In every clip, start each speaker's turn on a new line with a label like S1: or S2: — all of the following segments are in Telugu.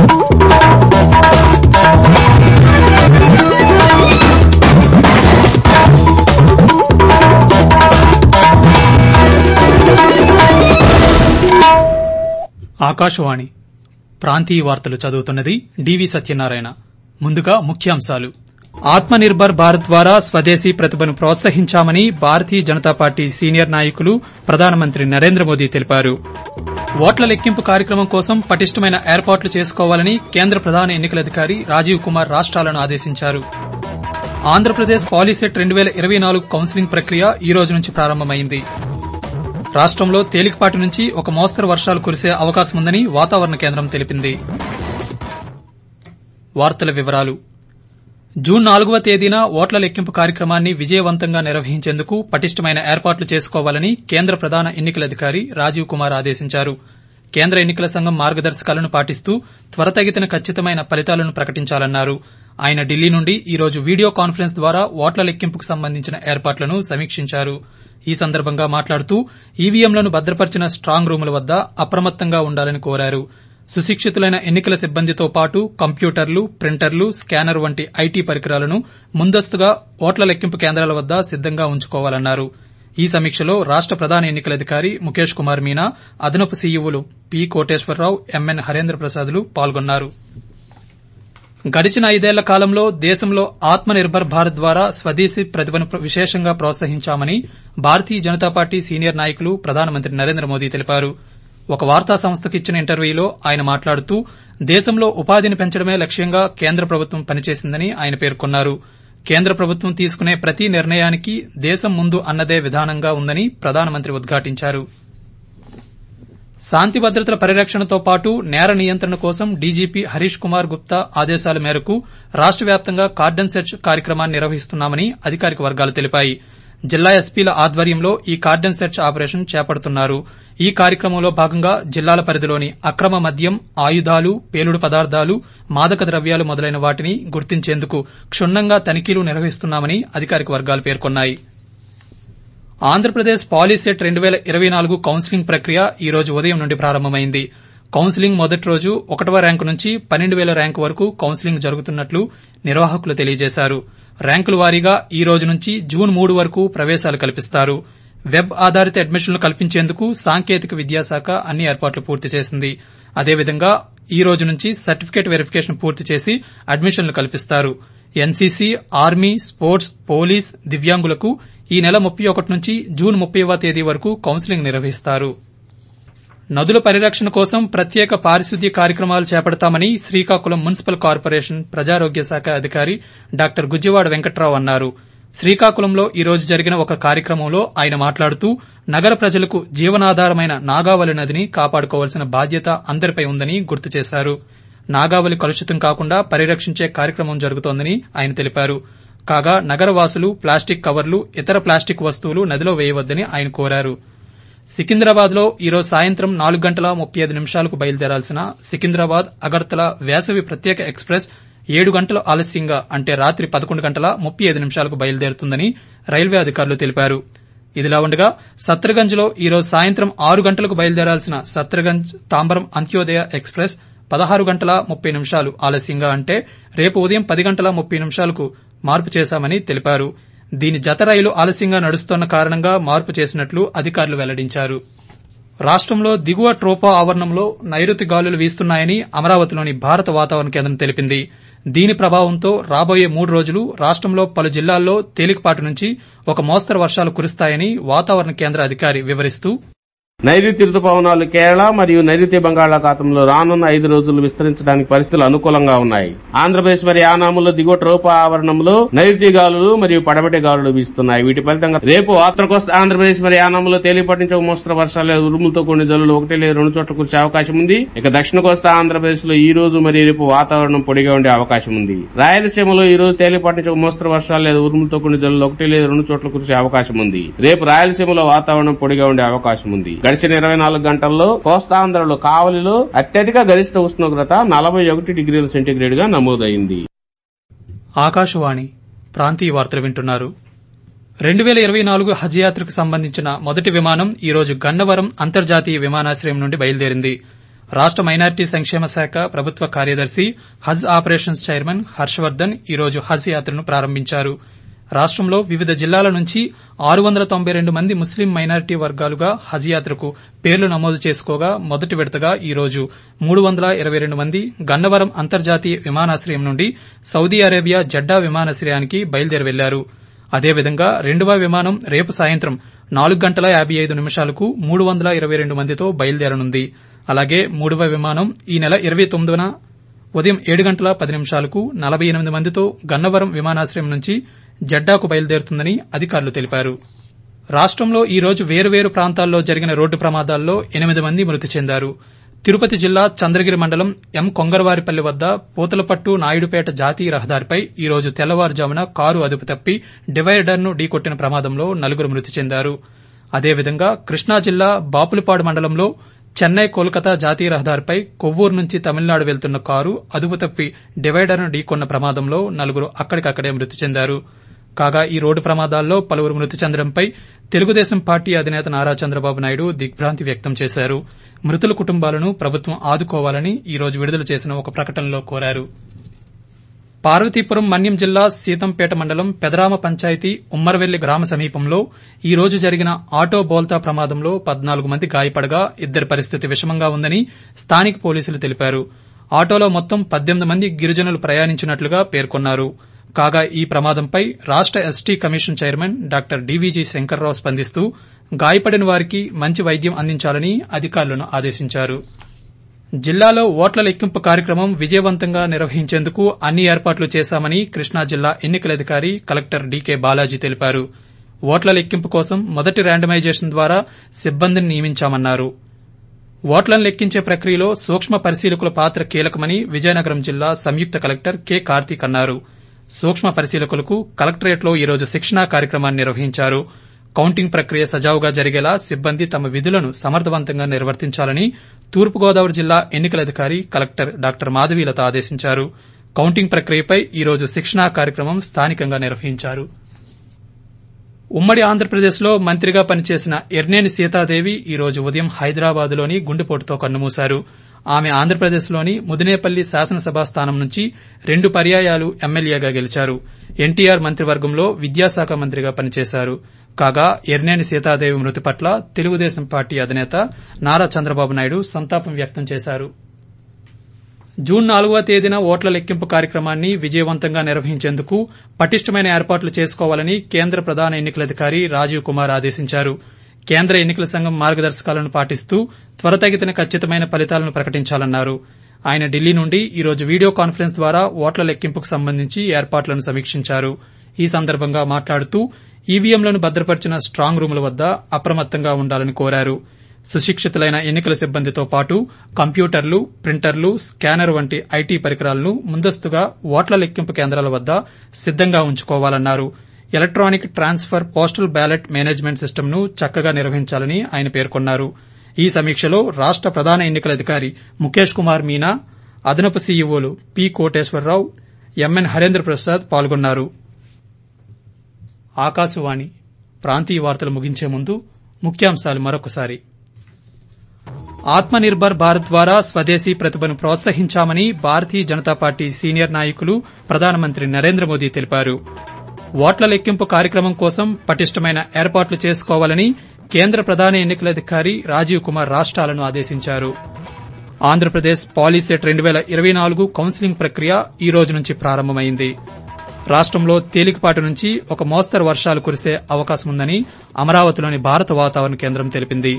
S1: ఆకాశవాణి ప్రాంతీయ వార్తలు చదువుతున్నది డివి సత్యనారాయణ ముందుగా ముఖ్యాంశాలు ఆత్మ నిర్బర్ భారత్ ద్వారా స్వదేశీ ప్రతిభను ప్రోత్సహించామని భారతీయ జనతా పార్టీ సీనియర్ నాయకులు ప్రధానమంత్రి నరేంద్ర మోదీ తెలిపారు ఓట్ల లెక్కింపు కార్యక్రమం కోసం పటిష్టమైన ఏర్పాట్లు చేసుకోవాలని కేంద్ర ప్రధాన ఎన్నికల అధికారి రాజీవ్ కుమార్ రాష్టాలను ఆదేశించారు ఆంధ్రప్రదేశ్ పాలీసెట్ రెండు పేల ఇరవై నాలుగు కౌన్సిలింగ్ ప్రక్రియ ఈ రోజు నుంచి ప్రారంభమైంది రాష్టంలో తేలికపాటి నుంచి ఒక మోస్తరు వర్షాలు కురిసే అవకాశముందని వాతావరణ కేంద్రం తెలిపింది వార్తల వివరాలు జూన్ నాలుగవ తేదీన ఓట్ల లెక్కింపు కార్యక్రమాన్ని విజయవంతంగా నిర్వహించేందుకు పటిష్టమైన ఏర్పాట్లు చేసుకోవాలని కేంద్ర ప్రధాన ఎన్నికల అధికారి రాజీవ్ కుమార్ ఆదేశించారు కేంద్ర ఎన్నికల సంఘం మార్గదర్శకాలను పాటిస్తూ త్వరతగిన ఖచ్చితమైన ఫలితాలను ప్రకటించాలన్నారు ఆయన ఢిల్లీ నుండి ఈ రోజు వీడియో కాన్ఫరెన్స్ ద్వారా ఓట్ల లెక్కింపుకు సంబంధించిన ఏర్పాట్లను సమీక్షించారు ఈ సందర్భంగా మాట్లాడుతూ ఈవీఎంలను భద్రపరిచిన స్టాంగ్ రూముల వద్ద అప్రమత్తంగా ఉండాలని కోరారు సుశిక్షితులైన ఎన్నికల సిబ్బందితో పాటు కంప్యూటర్లు ప్రింటర్లు స్కానర్ వంటి ఐటీ పరికరాలను ముందస్తుగా ఓట్ల లెక్కింపు కేంద్రాల వద్ద సిద్దంగా ఉంచుకోవాలన్నారు ఈ సమీక్షలో రాష్ట ప్రధాన ఎన్నికల అధికారి ముఖేష్ కుమార్ మీనా అదనపు సీఈఓలు పి కోటేశ్వరరావు ఎంఎన్ హరేంద్ర ప్రసాద్లు పాల్గొన్నారు గడిచిన ఐదేళ్ల కాలంలో దేశంలో ఆత్మ నిర్బర్ భారత్ ద్వారా స్వదేశీ ప్రతిభను విశేషంగా ప్రోత్సహించామని భారతీయ జనతా పార్టీ సీనియర్ నాయకులు ప్రధానమంత్రి నరేంద్ర మోదీ తెలిపారు ఒక వార్తా సంస్థకు ఇచ్చిన ఇంటర్వ్యూలో ఆయన మాట్లాడుతూ దేశంలో ఉపాధిని పెంచడమే లక్ష్యంగా కేంద్ర ప్రభుత్వం పనిచేసిందని ఆయన పేర్కొన్నారు కేంద్ర ప్రభుత్వం తీసుకునే ప్రతి నిర్ణయానికి దేశం ముందు అన్నదే విధానంగా ఉందని ప్రధానమంత్రి ఉద్ఘాటించారు శాంతి భద్రతల పరిరక్షణతో పాటు నేర నియంత్రణ కోసం డీజీపీ హరీష్ కుమార్ గుప్తా ఆదేశాల మేరకు రాష్ట వ్యాప్తంగా కార్డన్ సెర్చ్ కార్యక్రమాన్ని నిర్వహిస్తున్నామని అధికారిక వర్గాలు తెలిపాయి జిల్లా ఎస్పీల ఆధ్వర్యంలో ఈ కార్డన్ సెర్చ్ ఆపరేషన్ చేపడుతున్నారు ఈ కార్యక్రమంలో భాగంగా జిల్లాల పరిధిలోని అక్రమ మద్యం ఆయుధాలు పేలుడు పదార్థాలు మాదక ద్రవ్యాలు మొదలైన వాటిని గుర్తించేందుకు క్షుణ్ణంగా తనిఖీలు నిర్వహిస్తున్నామని అధికారిక వర్గాలు పేర్కొన్నాయి ఆంధ్రప్రదేశ్ పాలీసెట్ రెండు పేల ఇరవై నాలుగు కౌన్సిలింగ్ ప్రక్రియ ఈ రోజు ఉదయం నుండి ప్రారంభమైంది కౌన్సిలింగ్ మొదటి రోజు ఒకటవ ర్యాంకు నుంచి పన్నెండు పేల ర్యాంకు వరకు కౌన్సిలింగ్ జరుగుతున్నట్లు నిర్వాహకులు తెలియజేశారు ర్యాంకుల వారీగా ఈ రోజు నుంచి జూన్ మూడు వరకు ప్రవేశాలు కల్పిస్తారు వెబ్ ఆధారిత అడ్మిషన్లు కల్పించేందుకు సాంకేతిక విద్యాశాఖ అన్ని ఏర్పాట్లు పూర్తి చేసింది అదేవిధంగా ఈ రోజు నుంచి సర్టిఫికేట్ వెరిఫికేషన్ పూర్తి చేసి అడ్మిషన్లు కల్పిస్తారు ఎన్సీసీ ఆర్మీ స్పోర్ట్స్ పోలీస్ దివ్యాంగులకు ఈ నెల ముప్పై ఒకటి నుంచి జూన్ ముప్పైవ తేదీ వరకు కౌన్సిలింగ్ నిర్వహిస్తారు నదుల పరిరక్షణ కోసం ప్రత్యేక పారిశుద్ధ్య కార్యక్రమాలు చేపడతామని శ్రీకాకుళం మున్సిపల్ కార్పొరేషన్ ప్రజారోగ్య శాఖ అధికారి డాక్టర్ గుజ్జివాడ వెంకట్రావు అన్నారు శ్రీకాకుళంలో ఈ రోజు జరిగిన ఒక కార్యక్రమంలో ఆయన మాట్లాడుతూ నగర ప్రజలకు జీవనాధారమైన నాగావళి నదిని కాపాడుకోవాల్సిన బాధ్యత అందరిపై ఉందని గుర్తు చేశారు నాగావళి కలుషితం కాకుండా పరిరక్షించే కార్యక్రమం జరుగుతోందని ఆయన తెలిపారు కాగా నగరవాసులు ప్లాస్టిక్ కవర్లు ఇతర ప్లాస్టిక్ వస్తువులు నదిలో వేయవద్దని ఆయన కోరారు సికింద్రాబాద్ లో ఈరోజు సాయంత్రం నాలుగు గంటల ముప్పై ఐదు నిమిషాలకు బయలుదేరాల్సిన సికింద్రాబాద్ అగర్తల వేసవి ప్రత్యేక ఎక్స్ప్రెస్ ఏడు గంటలు ఆలస్యంగా అంటే రాత్రి పదకొండు గంటల ముప్పై ఐదు నిమిషాలకు బయలుదేరుతుందని రైల్వే అధికారులు తెలిపారు ఇదిలా ఉండగా సత్రగంజ్ లో ఈరోజు సాయంత్రం ఆరు గంటలకు బయలుదేరాల్సిన సత్రగంజ్ తాంబరం అంత్యోదయ ఎక్స్ప్రెస్ పదహారు గంటల ముప్పై నిమిషాలు ఆలస్యంగా అంటే రేపు ఉదయం పది గంటల ముప్పై నిమిషాలకు మార్పు చేశామని తెలిపారు దీని జత రైలు ఆలస్యంగా నడుస్తోన్న కారణంగా మార్పు చేసినట్లు అధికారులు వెల్లడించారు రాష్టంలో దిగువ ట్రోపా ఆవరణంలో నైరుతి గాలులు వీస్తున్నాయని అమరావతిలోని భారత వాతావరణ కేంద్రం తెలిపింది దీని ప్రభావంతో రాబోయే మూడు రోజులు రాష్టంలో పలు జిల్లాల్లో తేలికపాటి నుంచి ఒక మోస్తరు వర్షాలు కురుస్తాయని వాతావరణ కేంద్ర అధికారి వివరిస్తూ
S2: నైరుతి రుతుపవనాలు కేరళ మరియు నైరుతి బంగాళాఖాతంలో రానున్న ఐదు రోజులు విస్తరించడానికి పరిస్థితులు అనుకూలంగా ఉన్నాయి ఆంధ్రప్రదేశ్ మరి యానాములో దిగువ ట్రోపా ఆవరణంలో నైరుతి గాలులు మరియు పడమటి గాలులు వీస్తున్నాయి వీటి ఫలితంగా రేపు ఉత్తర కోస్తా ఆంధ్రప్రదేశ్ మరి యానాములో తేలిపాటి నుంచి ఒక మోస్తరు వర్షాలు ఉరుములతో కొన్ని జల్లులు ఒకటి లేదా రెండు చోట్ల కురిసే అవకాశం ఉంది ఇక దక్షిణ కోస్తా ఆంధ్రప్రదేశ్ లో ఈ రోజు మరియు రేపు వాతావరణం పొడిగా ఉండే అవకాశం ఉంది రాయలసీమలో ఈ రోజు తేలిపాటి నుంచి ఒక మోస్తరు వర్షాలు లేదా ఉరుములతో కొన్ని జల్లులు ఒకటి లేదా రెండు చోట్ల కురిసే అవకాశం ఉంది రేపు రాయలసీమలో వాతావరణం పొడిగా ఉండే అవకాశం ఉంది గడిచిన ఇరవై నాలుగు గంటల్లో కోస్తాంధ్రలో కావలిలో అత్యధిక గరిష్ట ఉష్ణోగ్రత నలభై ఒకటి డిగ్రీల సెంటీగ్రేడ్ గా నమోదైంది
S1: ఆకాశవాణి ప్రాంతీయ వార్తలు వింటున్నారు రెండు పేల ఇరవై నాలుగు హజ్ యాత్రకు సంబంధించిన మొదటి విమానం ఈ రోజు గన్నవరం అంతర్జాతీయ విమానాశ్రయం నుండి బయలుదేరింది రాష్ట మైనార్టీ సంక్షేమ శాఖ ప్రభుత్వ కార్యదర్శి హజ్ ఆపరేషన్స్ చైర్మన్ హర్షవర్దన్ ఈరోజు హజ్ యాత్రను ప్రారంభించారు రాష్టంలో వివిధ జిల్లాల నుంచి ఆరు వందల తొంభై రెండు మంది ముస్లిం మైనారిటీ వర్గాలుగా హజ్ యాత్రకు పేర్లు నమోదు చేసుకోగా మొదటి విడతగా ఈ రోజు మూడు వందల ఇరవై రెండు మంది గన్నవరం అంతర్జాతీయ విమానాశ్రయం నుండి సౌదీ అరేబియా జడ్డా విమానాశ్రయానికి బయలుదేరి వెళ్లారు అదేవిధంగా రెండవ విమానం రేపు సాయంత్రం నాలుగు గంటల యాబై ఐదు నిమిషాలకు మూడు వందల ఇరవై రెండు మందితో బయలుదేరనుంది అలాగే మూడవ విమానం ఈ నెల ఇరవై తొమ్మిదిన ఉదయం ఏడు గంటల పది నిమిషాలకు నలభై ఎనిమిది మందితో గన్నవరం విమానాశ్రయం నుంచి జడ్డాకు బయలుదేరుతుందని అధికారులు తెలిపారు రాష్టంలో ఈ రోజు వేరువేరు ప్రాంతాల్లో జరిగిన రోడ్డు ప్రమాదాల్లో ఎనిమిది మంది మృతి చెందారు తిరుపతి జిల్లా చంద్రగిరి మండలం ఎం కొంగరవారిపల్లి వద్ద పూతలపట్టు నాయుడుపేట జాతీయ రహదారిపై ఈ రోజు తెల్లవారుజామున కారు అదుపు తప్పి డివైడర్ను ఢీకొట్టిన ప్రమాదంలో నలుగురు మృతి చెందారు అదేవిధంగా కృష్ణా జిల్లా బాపులపాడు మండలంలో చెన్నై కోల్కతా జాతీయ రహదారిపై కొవ్వూరు నుంచి తమిళనాడు వెళ్తున్న కారు అదుపు తప్పి డివైడర్ను ఢీకొన్న ప్రమాదంలో నలుగురు అక్కడికక్కడే మృతి చెందారు కాగా ఈ రోడ్డు ప్రమాదాల్లో పలువురు మృతి చెందడంపై తెలుగుదేశం పార్టీ అధినేత నారా చంద్రబాబు నాయుడు దిగ్భ్రాంతి వ్యక్తం చేశారు మృతుల కుటుంబాలను ప్రభుత్వం ఆదుకోవాలని ఈ రోజు విడుదల చేసిన ఒక ప్రకటనలో కోరారు పార్వతీపురం మన్యం జిల్లా సీతంపేట మండలం పెదరామ పంచాయతీ ఉమ్మరవెల్లి గ్రామ సమీపంలో ఈ రోజు జరిగిన ఆటో బోల్తా ప్రమాదంలో పద్నాలుగు మంది గాయపడగా ఇద్దరి పరిస్థితి విషమంగా ఉందని స్థానిక పోలీసులు తెలిపారు ఆటోలో మొత్తం పద్దెనిమిది మంది గిరిజనులు ప్రయాణించినట్లుగా పేర్కొన్నారు కాగా ఈ ప్రమాదంపై రాష్ట ST commission chairman doctor D V G Shankar Rao స్పందిస్తూ గాయపడిన వారికి మంచి వైద్యం అందించాలని అధికారులను ఆదేశించారు జిల్లాలో ఓట్ల లెక్కింపు కార్యక్రమం విజయవంతంగా నిర్వహించేందుకు అన్ని ఏర్పాట్లు చేశామని కృష్ణా జిల్లా ఎన్నికల అధికారి కలెక్టర్ డీకే బాలాజీ తెలిపారు ఓట్ల లెక్కింపు కోసం మొదటి ర్యాండమైజేషన్ ద్వారా సిబ్బందిని నియమించామన్నారు ఓట్లను లెక్కించే ప్రక్రియలో సూక్ష్మ పరిశీలకుల పాత్ర కీలకమని విజయనగరం జిల్లా సంయుక్త కలెక్టర్ కె కార్తీక్ అన్నారు సూక్ష్మ పరిశీలకులకు కలెక్టరేట్లో ఈ రోజు శిక్షణా కార్యక్రమాన్ని నిర్వహించారు కౌంటింగ్ ప్రక్రియ సజావుగా జరిగేలా సిబ్బంది తమ విధులను సమర్థవంతంగా నిర్వర్తించాలని తూర్పుగోదావరి జిల్లా ఎన్నికల అధికారి కలెక్టర్ డాక్టర్ మాధవీలత ఆదేశించారు కౌంటింగ్ ప్రక్రియపై ఈ రోజు శిక్షణా కార్యక్రమం స్థానికంగా నిర్వహించారు ఉమ్మడి ఆంధ్రప్రదేశ్లో మంత్రిగా పనిచేసిన ఎర్నేని సీతాదేవి ఈ రోజు ఉదయం హైదరాబాద్లోని గుండెపోటుతో కన్నుమూశారు ఆమె ఆంధ్రప్రదేశ్లోని ముదినేపల్లి శాసనసభా స్థానం నుంచి రెండు పర్యాయాలు ఎమ్మెల్యేగా గెలిచారు ఎన్టీఆర్ మంత్రివర్గంలో విద్యాశాఖ మంత్రిగా పనిచేశారు కాగా ఎర్నేని సీతాదేవి మృతి పట్ల తెలుగుదేశం పార్టీ అధినేత నారా చంద్రబాబు నాయుడు సంతాపం వ్యక్తం చేశారు జూన్ నాలుగవ తేదీన ఓట్ల లెక్కింపు కార్యక్రమాన్ని విజయవంతంగా నిర్వహించేందుకు పటిష్టమైన ఏర్పాట్లు చేసుకోవాలని కేంద్ర ప్రధాన ఎన్నికల అధికారి రాజీవ్ కుమార్ ఆదేశించారు కేంద్ర ఎన్నికల సంఘం మార్గదర్శకాలను పాటిస్తూ త్వరతగిన ఖచ్చితమైన ఫలితాలను ప్రకటించాలన్నారు ఆయన ఢిల్లీ నుండి ఈ రోజు వీడియో కాన్ఫరెన్స్ ద్వారా ఓట్ల లెక్కింపుకు సంబంధించి ఏర్పాట్లను సమీక్షించారు ఈ సందర్భంగా మాట్లాడుతూ ఈవీఎంలను భద్రపరిచిన స్టాంగ్ రూముల వద్ద అప్రమత్తంగా ఉండాలని కోరారు సుశిక్షితులైన ఎన్నికల సిబ్బందితో పాటు కంప్యూటర్లు ప్రింటర్లు స్కానర్ వంటి ఐటీ పరికరాలను ముందస్తుగా ఓట్ల లెక్కింపు కేంద్రాల వద్ద సిద్దంగా ఉంచుకోవాలన్నారు electronic transfer postal ballot management సిస్టమ్ను చక్కగా నిర్వహించాలని ఆయన పేర్కొన్నారు ఈ సమీక్షలో రాష్ట ప్రధాన ఎన్నికల అధికారి ముఖేష్ కుమార్ మీనా అదనపు సీఈఓలు పి కోటేశ్వరరావు ఎంఎన్ హరేంద్ర ప్రసాద్ పాల్గొన్నారు ఆకాశవాణి ప్రాంతీయ వార్తలు ముగించే ముందు ముఖ్యాంశాలు మరొకసారి ఆత్మనిర్భర్ భారత్ ద్వారా స్వదేశీ ప్రతిభను ప్రోత్సహించామని భారతీయ జనతా పార్టీ సీనియర్ నాయకులు ప్రధానమంత్రి నరేంద్ర మోదీ తెలిపారు ఓట్ల లెక్కింపు కార్యక్రమం కోసం పటిష్టమైన ఏర్పాట్లు చేసుకోవాలని కేంద్ర ప్రధాన ఎన్నికల అధికారి రాజీవ్ కుమార్ రాష్టాలను ఆదేశించారు ఆంధ్రప్రదేశ్ పాలీసెట్ రెండు పేల ఇరవై నాలుగు కౌన్సిలింగ్ ప్రక్రియ ఈ రోజు నుంచి ప్రారంభమైంది రాష్టంలో తేలికపాటి నుంచి ఒక మోస్తరు వర్షాలు కురిసే అవకాశముందని అమరావతిలోని భారత వాతావరణ కేంద్రం తెలిపింది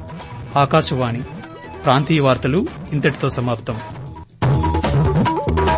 S1: ఆకాశవాణి ప్రాంతీయ వార్తలు ఇంతటితో సమాప్తం